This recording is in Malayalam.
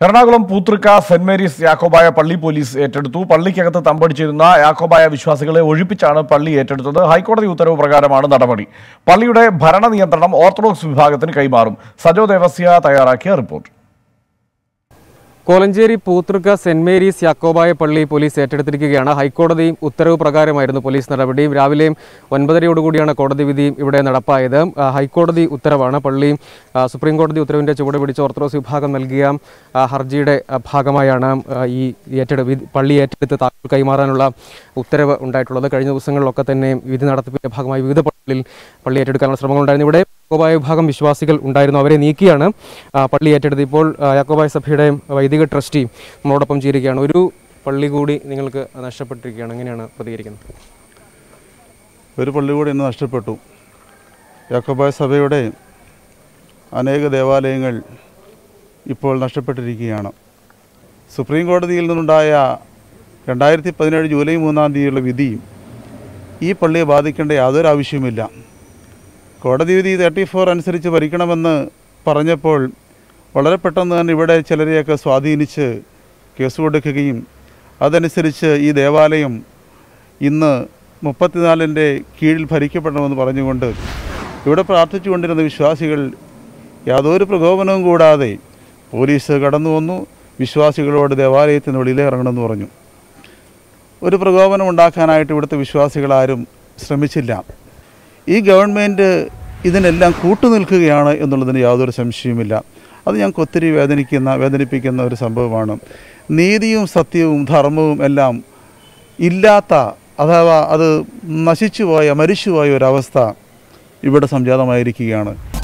എറണാകുളം പൂത്തൃക്ക സെന്റ് മേരീസ് യാക്കോബായ പള്ളി പോലീസ് ഏറ്റെടുത്തു പള്ളിക്കകത്ത് തമ്പടിച്ചിരുന്ന യാക്കോബായ വിശ്വാസികളെ ഒഴിപ്പിച്ചാണ് പള്ളി ഏറ്റെടുത്തത് ഹൈക്കോടതി ഉത്തരവ് പ്രകാരമാണ് നടപടി പള്ളിയുടെ ഭരണ നിയന്ത്രണം ഓർത്തഡോക്സ് വിഭാഗത്തിന് കൈമാറും സജോ ദേവസ്യ തയ്യാറാക്കിയ report Kolenchery Puthrikka saint Mary's യാക്കോബായ പള്ളി പോലീസ് ഏറ്റെടുത്തിരിക്കുകയാണ് ഹൈക്കോടതി ഉത്തരവ് പ്രകാരമായിരുന്നു പോലീസ് നടപടി രാവിലെ ഒൻപതരയോടുകൂടിയാണ് കോടതി വിധി ഇവിടെ നടപ്പായത് ആ, ഹൈക്കോടതി ഉത്തരവാണ് പള്ളി ആ, സുപ്രീം കോടതി ഉത്തരവിന്റെ ചുവട് പിടിച്ച് ഓർത്തഡോക്സ് വിഭാഗം നൽകിയ ആ, ഹർജിയുടെ ആ, ഭാഗമായാണ് ആ, ഈ ഏറ്റെടു വിധി- പള്ളി ഏറ്റെടുത്ത് താക്കോൽ കൈമാറാനുള്ള ഉത്തരവ് ഉണ്ടായിട്ടുള്ളത് കഴിഞ്ഞ ദിവസങ്ങളിലൊക്കെ തന്നെ വിധി നടത്തിപ്പിന്റെ ഭാഗമായി വിവിധ പള്ളികളിൽ പള്ളി ഏറ്റെടുക്കാനുള്ള ശ്രമങ്ങളുണ്ടായിരുന്നു ഇവിടെ യാക്കോബായ വിഭാഗം വിശ്വാസികൾ ഉണ്ടായിരുന്നു അവരെ നീക്കിയാണ് ആ, പള്ളി ഏറ്റെടുത്തത് ഇപ്പോൾ ആ, യാക്കോബായ സഭയുടെ വൈദിക ട്രസ്റ്റി നമ്മളോടൊപ്പം ചേരുകയാണ് ഒരു പള്ളി കൂടി നിങ്ങൾക്ക് നഷ്ടപ്പെട്ടിരിക്കുകയാണ് എങ്ങനെയാണ് പ്രതികരിക്കുന്നത് ഒരു പള്ളി കൂടി ഇന്ന് നഷ്ടപ്പെട്ടു യാക്കോബായ സഭയുടെ അനേക ദേവാലയങ്ങൾ ഇപ്പോൾ നഷ്ടപ്പെട്ടിരിക്കുകയാണ് സുപ്രീം കോടതിയിൽ നിന്നുണ്ടായ രണ്ടായിരത്തി പതിനേഴ് ജൂലൈ മൂന്നാം തീയതിയുള്ള വിധി ഈ പള്ളിയെ ബാധിക്കേണ്ട യാതൊരു ആവശ്യവുമില്ല കോടതി വിധി തേർട്ടി ഫോർ അനുസരിച്ച് ഭരിക്കണമെന്ന് പറഞ്ഞപ്പോൾ വളരെ പെട്ടെന്ന് തന്നെ ഇവിടെ ചിലരെയൊക്കെ സ്വാധീനിച്ച് കേസ് കൊടുക്കുകയും അതനുസരിച്ച് ഈ ദേവാലയം ഇന്ന് മുപ്പത്തിനാലിൻ്റെ കീഴിൽ ഭരിക്കപ്പെടണമെന്ന് പറഞ്ഞുകൊണ്ട് ഇവിടെ പ്രാർത്ഥിച്ചുകൊണ്ടിരുന്ന വിശ്വാസികൾ യാതൊരു പ്രകോപനവും കൂടാതെ പോലീസ് കടന്നു വന്നു വിശ്വാസികളോട് ദേവാലയത്തിന് വെളിയിലിറങ്ങണമെന്ന് പറഞ്ഞു ഒരു പ്രകോപനം ഉണ്ടാക്കാനായിട്ട് ഇവിടുത്തെ വിശ്വാസികളാരും ശ്രമിച്ചില്ല ഈ ഗവൺമെൻറ് ഇതിനെല്ലാം കൂട്ടുനിൽക്കുകയാണ് എന്നുള്ളതിന് യാതൊരു സംശയവുമില്ല അത് ഞങ്ങൾക്ക് ഒത്തിരി വേദനിക്കുന്ന വേദനിപ്പിക്കുന്ന ഒരു സംഭവമാണ് നീതിയും സത്യവും ധർമ്മവും എല്ലാം ഇല്ലാത്ത അഥവാ അത് നശിച്ചുപോയ മരിച്ചുപോയ ഒരവസ്ഥ ഇവിടെ സംജാതമായിരിക്കുകയാണ്